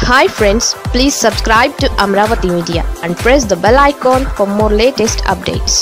hi friends please subscribe to Amaravati media and press the bell icon for more latest updates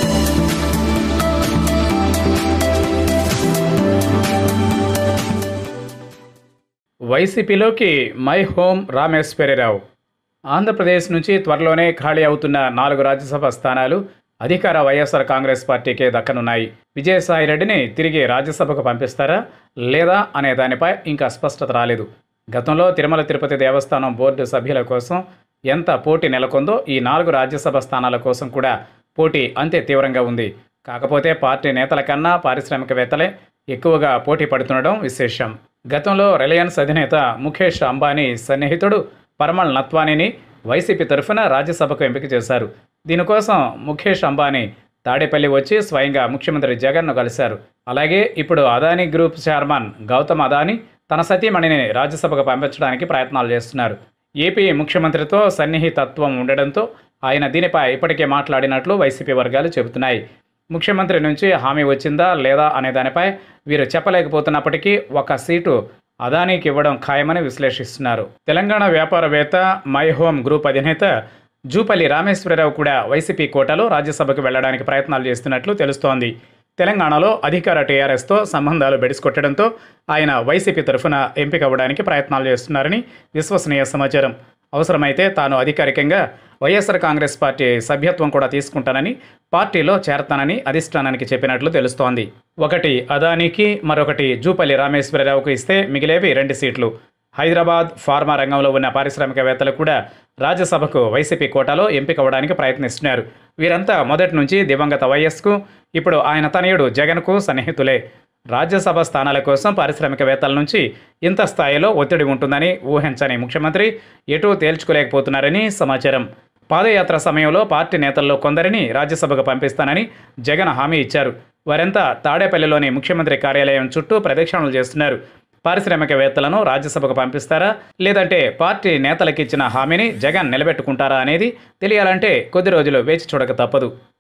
వైసీపీలోకి My Home Rameshwararao Andhra Pradesh నుంచి త్వరలోనే ఖాళీ అవుతున్న నాలుగు రాజ్యసభ స్థానాలు అధికార వైఎస్ఆర్ కాంగ్రెస్ పార్టీకే దక్కనున్నాయి విజయసాయిరెడ్డిని తిరిగి రాజ్యసభకు పంపిస్తారా లేదా అనే దానిపై ఇంకా స్పష్టత రాలేదు గతంలో తిరుమల తిరుపతి దేవస్థానం బోర్డు సభ్యుల కోసం ఎంత పోటీ నెలకొందో ఈ నాలుగు రాజ్యసభ స్థానాల కోసం కూడా పోటీ అంతే తీవ్రంగా ఉంది కాకపోతే పార్టీ నేతల కన్నా పారిశ్రామికవేత్తలే ఎక్కువగా పోటీ పడుతుండడం విశేషం గతంలో రిలయన్స్ అధినేత ముఖేష్ అంబానీ సన్నిహితుడు పరమల్ నత్వానీని వైసీపీ తరఫున రాజ్యసభకు ఎంపిక చేశారు దీనికోసం ముఖేష్ అంబానీ తాడేపల్లి వచ్చి స్వయంగా ముఖ్యమంత్రి జగన్ను కలిశారు అలాగే ఇప్పుడు అదానీ గ్రూప్ చైర్మన్ గౌతమ్ అదానీ తన సతీమణిని రాజ్యసభకు పంపించడానికి ప్రయత్నాలు చేస్తున్నారు ఏపీ ముఖ్యమంత్రితో సన్నిహితత్వం ఉండడంతో ఆయన దీనిపై ఇప్పటికే మాట్లాడినట్లు వైసీపీ వర్గాలు చెబుతున్నాయి ముఖ్యమంత్రి నుంచి హామీ వచ్చిందా లేదా అనే దానిపై వీరు చెప్పలేకపోతున్నప్పటికీ ఒక సీటు అదానీకి ఇవ్వడం ఖాయమని విశ్లేషిస్తున్నారు తెలంగాణ వ్యాపారవేత్త మై హోమ్ గ్రూప్ అధినేత జూపల్లి రామేశ్వరరావు కూడా వైసీపీ కోటాలో రాజ్యసభకు వెళ్లడానికి ప్రయత్నాలు చేస్తున్నట్లు తెలుస్తోంది తెలంగాణలో అధికార టీఆర్ఎస్తో సంబంధాలు బెడిసికొట్టడంతో ఆయన వైసీపీ తరఫున ఎంపిక అవ్వడానికి ప్రయత్నాలు చేస్తున్నారని విశ్వసనీయ సమాచారం అవసరమైతే తాను అధికారికంగా వైఎస్ఆర్ కాంగ్రెస్ పార్టీ సభ్యత్వం కూడా తీసుకుంటానని పార్టీలో చేరతానని అధిష్టానానికి చెప్పినట్లు తెలుస్తోంది ఒకటి అదానికి మరొకటి జూపల్లి రామేశ్వరరావుకు ఇస్తే మిగిలేవి రెండు సీట్లు హైదరాబాద్ ఫార్మా రంగంలో ఉన్న పారిశ్రామికవేత్తలు కూడా రాజ్యసభకు వైసీపీ కోటాలో ఎంపిక అవ్వడానికి ప్రయత్నిస్తున్నారు వీరంతా మొదటి నుంచి దివంగత వైఎస్కు ఇప్పుడు ఆయన తనయుడు జగన్కు సన్నిహితులే రాజ్యసభ స్థానాల కోసం పారిశ్రామికవేత్తల నుంచి ఇంత స్థాయిలో ఒత్తిడి ఉంటుందని ఊహించని ముఖ్యమంత్రి ఎటూ తేల్చుకోలేకపోతున్నారని సమాచారం పాదయాత్ర సమయంలో పార్టీ నేతల్లో కొందరిని రాజ్యసభకు పంపిస్తానని జగన్ హామీ ఇచ్చారు వారంతా తాడేపల్లిలోని ముఖ్యమంత్రి కార్యాలయం చుట్టూ ప్రదక్షిణలు చేస్తున్నారు పారిశ్రామికవేత్తలను రాజ్యసభకు పంపిస్తారా లేదంటే పార్టీ నేతలకిచ్చిన హామీని జగన్ నిలబెట్టుకుంటారా అనేది తెలియాలంటే కొద్ది రోజులు వేచి చూడక తప్పదు